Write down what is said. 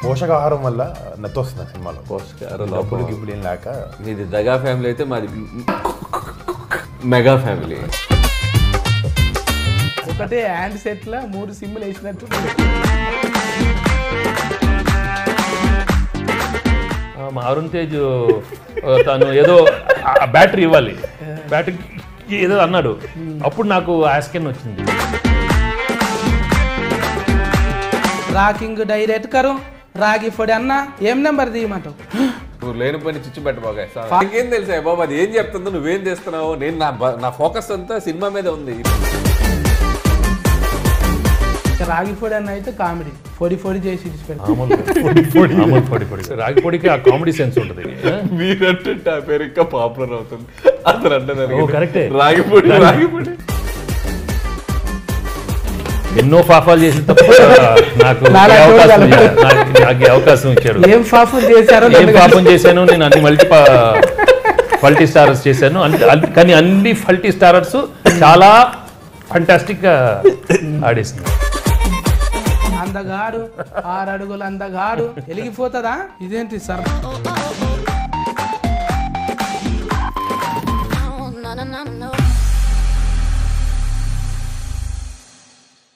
పోషకాహారం వల్ల నత్తి వస్తుంది ఆ సినిమాలో పోషకాహారం డబ్బులు గిబ్బులు ఏం లేక మీది దగా ఫ్యామిలీ అయితే మాది మెగా ఫ్యామిలీ ఒకటే హ్యాండ్ సెట్ లా మూడు సిమ్లు వేసినట్టు ఆ, మా అరుణ్ తేజ్ ఆ, తను ఏదో ఆ బ్యాటరీ ఇవ్వాలి బ్యాటరీ ఏదో అన్నాడు అప్పుడు నాకు ఆస్కెన్ వచ్చింది రాకింగ్ డైరెక్ట్ కరు రాగి పొడి అన్న ఏం నెంబర్ తీయమంటావు నువ్వు లేని పని చిచ్చు పెట్టబోగా నాకేం తెలుసా బాబు అది ఏం చెప్తుందో నువ్వేం చేస్తున్నావు నేను నా బ- నా ఫోకస్ అంతా సినిమా మీద ఉంది రాగి పొడి అన్న అయితే కామెడీ పొడి పొడి చేసి ఇడిచిపెడతా మామూలు పొడి మామూలు పొడి పొడి రాగి పొడికి ఆ కామెడీ సెన్స్ ఉంటుంది మీరంటే ఆ పేరు ఇంకా పాపులర్ అవుతుంది అతను అంటే ఓ, కరెక్టే. రాగిపొడి రాగిపొడి ఎన్నో పాపాలు చేసిన తప్ప నాకు ఈ నాలా అవకాశం చూడగలను. ఇచ్చాడు. నాకు- నాకు ఈ అవకాశం ఇచ్చాడు ఏం పాపం చేశారో ఏం నన్ను పాపం చేశాను నేను అన్ని మల్టీ ఫల్టీ స్టారర్స్ చేశాను అన్ని- అన్ని- కానీ అన్ని ఫల్టీ స్టారర్స్ చాలా ఫంటాస్టిక్ గా ఆడేసింది అందగాడు ఆరు అడుగులు అందగాడు వెలిగిపోతుందా ఇదేంటి సార్